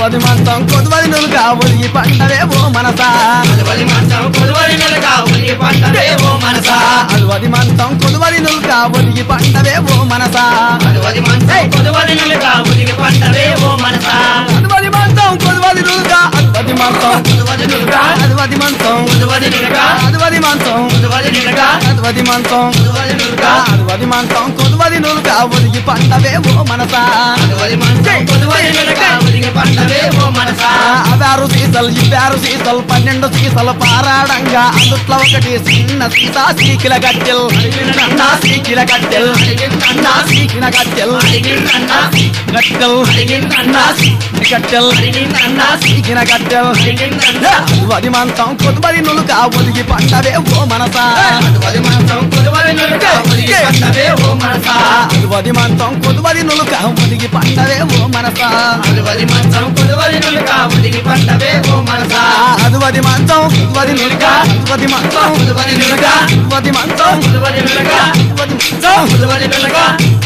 అదువది మంచం కొదువది నులుగా ఒలిగి పండవే ఓ మనసా కొలువలి మంచం కొలువలి నెలగా ఉలిగి పంటవే ఓ మనసా అదువది మంచం కొదువది నులుగా ఒలిగి పండవే ఓ మనసా కొలువలి మంచం కొలువలి నెలగా ఉలిగి పంటవే ఓ మనసా అదువది మంచం కొదువది నులుగా అదువది మంచం కొలువలి నెలగా అదువది మంచం కొలువలి నెలగా అదువది మంచం కొలువలి నెలగా అదువది మంచం కొలువలి నెలగా అదువది మంచం కొదువది నులుగా ఒలిగి పండవే ఓ మనసా కొలువలి మంచం కొలువలి నెలగా ఉలిగి పంటవే ఓ మనసా అవారు సీసలు ఇవ్వారు సీసలు పన్నెండు సీసలు పారాడంగా అందుట్లో ఒకటి చిన్న సీసా సీకిల గట్టెల్ అన్నా సీకిల గట్టెల్ అన్నా సీకిన గట్టెల్ అడిగిందన్నా గట్టెల్ అడిగిందన్నా గట్టెల్ అడిగిందన్నా సీకిన గట్టెల్ అడిగిందన్నా అది మంతం కొద్దిబడి నులుగా ఒదిగి పండవే ఓ మనసా కొలువలి మంచం కొలువలి నెలగా ఉలిగి పంటవే ఓ మనసా అది మంతం కొద్దిబడి నులుగా ఒదిగి పండవే ఓ మనసా కొలువలి మంచం కొలువలి నెలగా ఉలిగి పంటవే ఓ మనసా అదువది మంచం కొద్దిబడి నులుగా అదువది మంచం కొలువలి నెలగా అదువది మంచం కొలువలి నెలగా అదువది మంచం కొలువలి నెలగా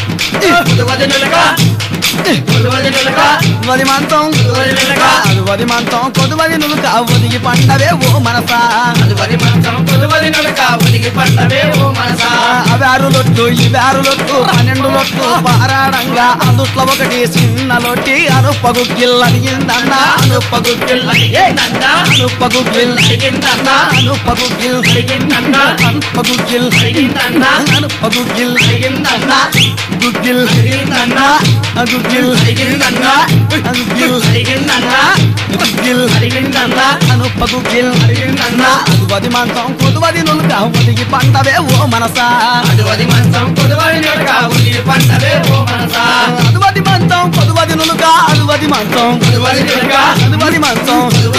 కొలువలి నెలగా కొలువలి నెలగా వది మంతం కొలువలి నెలగా అది వది మంతం కొదువది నులుక ఒదిగి పండవే ఓ మనసా కొలువలి మంచం కొలువలి నెలగా ఉలిగి పంటవే ఓ మనసా అవారు లొట్టు ఇవారు లొట్టు పన్నెండు లొట్టు పారాడంగా అందుట్లో ఒకటి చిన్న లొట్టి అనుపగు గిల్ అడిగిందన్న అనుపగు గిల్ అడిగిందన్నా అనుపగు గిల్ అడిగిందన్నా అనుపగు గిల్ అడిగిందన్నా అనుపగు గిల్ అడిగిందన్నా అనుపగు గిల్ అడిగిందన్నా గుగ్గిల్ అడిగిందన్నా గుగ్గిల్ అడిగిందన్నా గుగ్గిల్ అడిగిందన్నా గుగ్గిల్ అడిగిందన్నా అనుపగు గిల్ అడిగిందన్నా అది వది మంతం కొదువది నులుక ఒదిగి పండవే ఓ మనసా అటువది మంచం కొలువలి నెలగా ఉలిగి పంటవే ఓ మనసా అదువది మంచం కొదువది నులుక అదువది మంచం కొలువలి నెలగా అదువది మంచం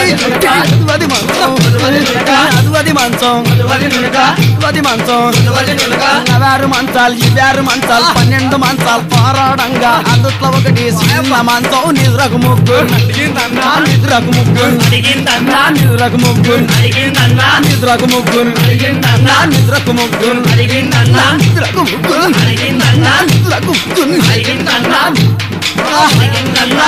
అదువది మంచం అదువది మంచం కొలువలి నెలగా అదువది మంచం కొలువలి నెలగా అవారు మంచాలు ఇవారు మంచాలు పన్నెండు మంచాలు పోరాడంగా అందుట్లో ఒకటి చిన్న మంచం నిద్రకు ముగ్గురు అడిగిందన్నా నిద్రకు ముగ్గురు అడిగిందన్నా నిద్రకు ముగ్గురు అడిగిందన్నా నిద్రకు ముగ్గురు అడిగిందన్నా నిద్రకు ముగ్గురు అడిగిందన్నా నిద్రకు ముగ్గురు అడిగిందన్నా నిద్రకు ముగ్గురు అడిగిందన్నా అడిగిందన్నా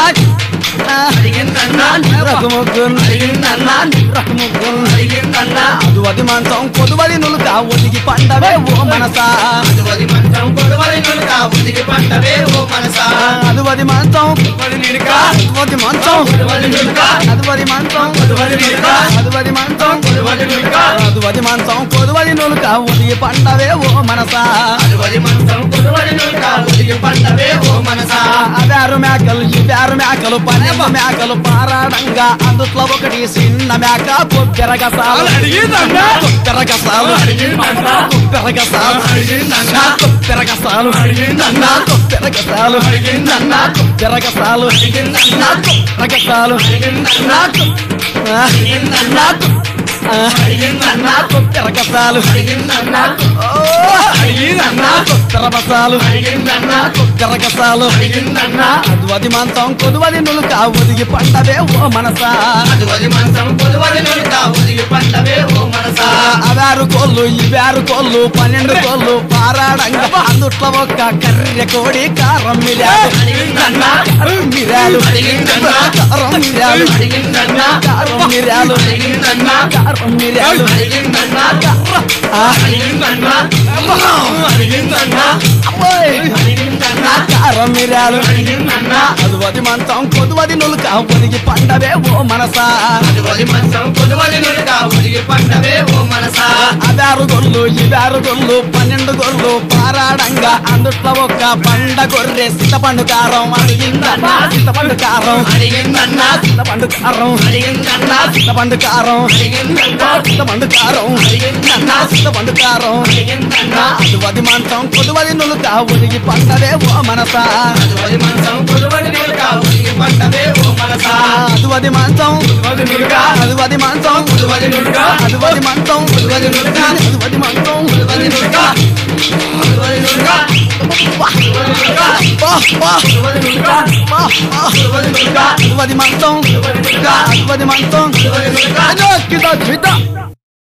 అడిగిందన్నా నిద్రకు ముగ్గురు అడిగిందన్నా నిద్రకు ముగ్గురు అడిగిందన్నా అదువది మంచం కొదువది నులుక ఒదిగి పండవే ఓ మనసా అటువది మంచం కొలువలి నెలగా ఉలిగి పంటవే ఓ మనసా అదువది మంచం కొలువలి నెలగా అదువది మంచం కొలువలి నెలగా అదువది మంచం కొలువలి నెలగా అదువది మంచం కొలువలి నెలగా అదువది మంచం కొదువది నులుక ఒదిగి పండవే ఓ మనసా అటువది మంచం కొలువలి నెలగా ఉలిగి పంటవే ఓ మనసా అదారు మేకలు ఇదారు మేకలు పన్నెండు మేకలు పారాడంగా అందుట్లో ఒకటి చిన్న మేక కొబ్బెరగసాలు అడిగిందన్నా కొబ్బెరగసాలు అడిగిందన్నా కొబ్బెరగసాలు అడిగిందన్నా కొబ్బెరగసాలు అడిగిందన్నా కొబ్బెరగసాలు అడిగిందన్నా కొబ్బెరగసాలు అడిగిందన్నా కొబ్బెరగసాలు అడిగిందన్నా అడిగిందన్నా అడిగిందన్నా కొబ్బెరగసాలు అడిగిందన్నా అడిగినన్నా కొబ్బెరగసాలు అడిగిందన్నా కొబ్బెరగసాలు అడిగిందన్నా అదువది మంతం కొదువది నులుక ఒదిగి పండవే ఓ మనసా అటువది మంచం కొలువలి నెలగా ఉలిగి పంటవే ఓ మనసా అవారు కోళ్ళు ఇవారు కోళ్ళు పన్నెండు కోళ్ళు పారాడంగా అందుట్లో ఒక్క కర్రె కోడి కారం మిరాలు అడిగిందన్నా కారం మిరాలు అడిగిందన్నా కారం మిరాలు అడిగిందన్నా కారం మిరాలు అడిగిందన్నా కారం మిరాలు అడిగిందన్నా ఆ, అడిగిందన్నా అడిగిందన్నా అబ్బోయ్. అడిగిందన్నా కారం మిరాలు అడిగిందన్నా అదువది మంతం కొదువది నులుక ఒదిగి పండవే ఓ మనసా అటువది మంచం కొలువలి నెలగా ఉలిగి పంటవే ఓ మనసా అదారు గొల్లు ఇదారు గొల్లు పన్నెండు గొల్లు పారాడంగా అందుట్లో ఒక్క పండ గొర్రె సిద్ధపండు కారం అడిగిందన్నా సిద్ధపండు కారం అడిగిందన్నా సిద్ధపండు కారం అడిగిందన్నా సిద్ధపండు కారం అడిగిందన్నా సిద్ధపండు కారం అడిగిందన్నా సిద్ధపండు కారం అడిగిందన్నా అదువది మంచం కొదువది నులుక ఒదిగి పండవే ఓ మనసా అటువది మంచం కొలువలి నెలగా ఉలిగి పంటవే ఓ మనసా అదువది మంచం కొలువలి నెలగా అదువది మంచం కొలువలి నెలగా అదువది మంచం కొలువలి నెలగా అదువది మంచం కొలువలి నెలగా కొలువలి నెలగా కొలువలి నెలగా బా బా కొలువలి నెలగా బా బా కొలువలి నెలగా అదువది మంచం కొలువలి నెలగా అదువది మంచం కొలువలి నెలగా అదో కిద కిద